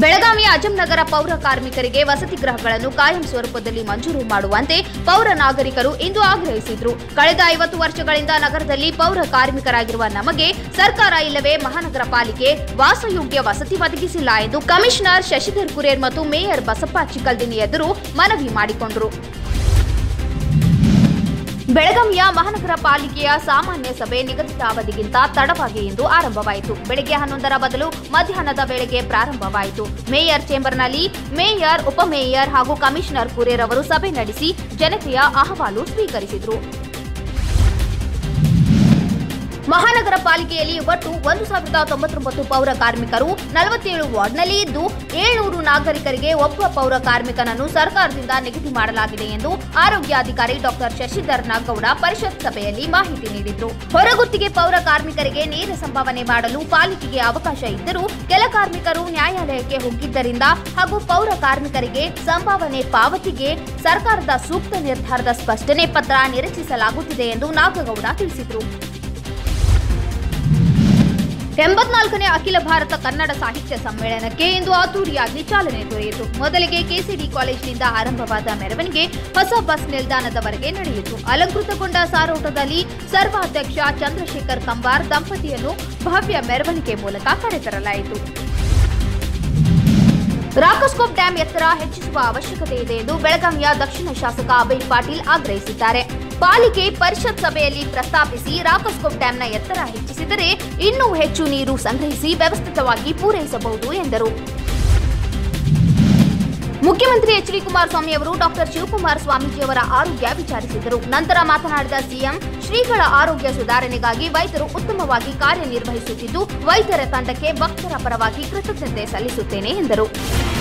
ಬೆಳಗಾವಿಯ ಅಜಂನಗರ ಪೌರ ಕಾರ್ಮಿಕರಿಗೆ ವಸತಿ ಗೃಹಗಳನ್ನು ಕಾಯಂ ಸ್ವರೂಪದಲ್ಲಿ ಮಂಜೂರು ಮಾಡುವಂತೆ ಪೌರ ನಾಗರಿಕರು ಇಂದು ಆಗ್ರಹಿಸಿದ್ರು ಕಳೆದ ಐವತ್ತು ವರ್ಷಗಳಿಂದ ನಗರದಲ್ಲಿ ಪೌರ ಕಾರ್ಮಿಕರಾಗಿರುವ ನಮಗೆ ಸರ್ಕಾರ ಇಲ್ಲವೇ ಮಹಾನಗರ ಪಾಲಿಕೆ ವಾಸಯೋಗ್ಯ ವಸತಿ ಒದಗಿಸಿಲ್ಲ ಎಂದು ಕಮಿಷನರ್ ಶಶಿಧರ್ ಕುರೇರ್ ಮತ್ತು ಮೇಯರ್ ಬಸಪ್ಪ ಚಿಕ್ಕಲ್ದಿನಿ ಎದುರು ಮನವಿ ಮಾಡಿಕೊಂಡರು ಬೆಳಗಾವಿಯ ಮಹಾನಗರ ಪಾಲಿಕೆಯ ಸಾಮಾನ್ಯ ಸಭೆ ನಿಗದಿತ ಅವಧಿಗಿಂತ ತಡವಾಗಿ ಇಂದು ಆರಂಭವಾಯಿತು ಬೆಳಗ್ಗೆ ಹನ್ನೊಂದರ ಬದಲು ಮಧ್ಯಾಹ್ನದ ವೇಳೆಗೆ ಪ್ರಾರಂಭವಾಯಿತು ಮೇಯರ್ ಚೇಂಬರ್ನಲ್ಲಿ ಮೇಯರ್ ಉಪಮೇಯರ್ ಹಾಗೂ ಕಮಿಷನರ್ ಕುರೇರ್ ಅವರು ಸಭೆ ನಡೆಸಿ ಜನತೆಯ ಅಹವಾಲು ಸ್ವೀಕರಿಸಿದರು ಮಹಾನಗರ ಪಾಲಿಕೆಯಲ್ಲಿ ಒಟ್ಟು ಒಂದು ಸಾವಿರದ ತೊಂಬತ್ತೊಂಬತ್ತು ಪೌರ ಕಾರ್ಮಿಕರು ನಲವತ್ತೇಳು ವಾರ್ಡ್ನಲ್ಲಿ ಇದ್ದು ಏಳ್ನೂರು ನಾಗರಿಕರಿಗೆ ಒಬ್ಬ ಪೌರ ಕಾರ್ಮಿಕನನ್ನು ಸರ್ಕಾರದಿಂದ ನಿಗದಿ ಮಾಡಲಾಗಿದೆ ಎಂದು ಆರೋಗ್ಯಾಧಿಕಾರಿ ಡಾಕ್ಟರ್ ಶಶಿಧರ್ ನಾಗೌಡ ಪರಿಷತ್ ಸಭೆಯಲ್ಲಿ ಮಾಹಿತಿ ನೀಡಿದರು ಹೊರಗುತ್ತಿಗೆ ಪೌರ ಕಾರ್ಮಿಕರಿಗೆ ನೇರ ಸಂಭಾವನೆ ಮಾಡಲು ಪಾಲಿಕೆಗೆ ಅವಕಾಶ ಇದ್ದರೂ ಕೆಲ ಕಾರ್ಮಿಕರು ನ್ಯಾಯಾಲಯಕ್ಕೆ ಹೋಗಿದ್ದರಿಂದ ಹಾಗೂ ಪೌರ ಕಾರ್ಮಿಕರಿಗೆ ಸಂಭಾವನೆ ಪಾವತಿಗೆ ಸರ್ಕಾರದ ಸೂಕ್ತ ನಿರ್ಧಾರದ ಸ್ಪಷ್ಟನೆ ಪತ್ರ ನಿರೀಕ್ಷಿಸಲಾಗುತ್ತಿದೆ ಎಂದು ನಾಗಗೌಡ ತಿಳಿಸಿದರು ಎಂಬತ್ನಾಲ್ಕನೇ ಅಖಿಲ ಭಾರತ ಕನ್ನಡ ಸಾಹಿತ್ಯ ಸಮ್ಮೇಳನಕ್ಕೆ ಇಂದು ಅದ್ದೂರಿಯಾಗಿ ಚಾಲನೆ ದೊರೆಯಿತು ಮೊದಲಿಗೆ ಕೆಸಿಡಿ ಕಾಲೇಜಿನಿಂದ ಆರಂಭವಾದ ಮೆರವಣಿಗೆ ಹೊಸ ಬಸ್ ನಿಲ್ದಾಣದವರೆಗೆ ನಡೆಯಿತು ಅಲಂಕೃತಗೊಂಡ ಸಾರೋಟದಲ್ಲಿ ಸರ್ವಾಧ್ಯಕ್ಷ ಚಂದ್ರಶೇಖರ್ ಕಂಬಾರ್ ದಂಪತಿಯನ್ನು ಭವ್ಯ ಮೆರವಣಿಗೆ ಮೂಲಕ ಕರೆತರಲಾಯಿತು ರಾಕಸ್ಕೋಪ್ ಡ್ಯಾಂ ಎತ್ತರ ಹೆಚ್ಚಿಸುವ ಅವಶ್ಯಕತೆ ಇದೆ ಎಂದು ಬೆಳಗಾವಿಯ ದಕ್ಷಿಣ ಶಾಸಕ ಅಭಯ್ ಪಾಟೀಲ್ ಆಗ್ರಹಿಸಿದ್ದಾರೆ ಪಾಲಿಕೆ ಪರಿಷತ್ ಸಭೆಯಲ್ಲಿ ಪ್ರಸ್ತಾಪಿಸಿ ರಾಕಸ್ಕೋಪ್ ಡ್ಯಾಂನ ಎತ್ತರ ಹೆಚ್ಚಿಸಿದರೆ ಇನ್ನೂ ಹೆಚ್ಚು ನೀರು ಸಂಗ್ರಹಿಸಿ ವ್ಯವಸ್ಥಿತವಾಗಿ ಪೂರೈಸಬಹುದು ಎಂದರು ಮುಖ್ಯಮಂತ್ರಿ ಎಚ್ ಡಿ ಕುಮಾರಸ್ವಾಮಿ ಅವರು ಡಾಕ್ಟರ್ ಶಿವಕುಮಾರ್ ಸ್ವಾಮೀಜಿಯವರ ಆರೋಗ್ಯ ವಿಚಾರಿಸಿದರು ನಂತರ ಮಾತನಾಡಿದ ಸಿಎಂ ಶ್ರೀಗಳ ಆರೋಗ್ಯ ಸುಧಾರಣೆಗಾಗಿ ವೈದ್ಯರು ಉತ್ತಮವಾಗಿ ಕಾರ್ಯನಿರ್ವಹಿಸುತ್ತಿದ್ದು ವೈದ್ಯರ ತಂಡಕ್ಕೆ ಭಕ್ತರ ಪರವಾಗಿ ಕೃತಜ್ಞತೆ ಸಲ್ಲಿಸುತ್ತೇನೆ ಎಂದರು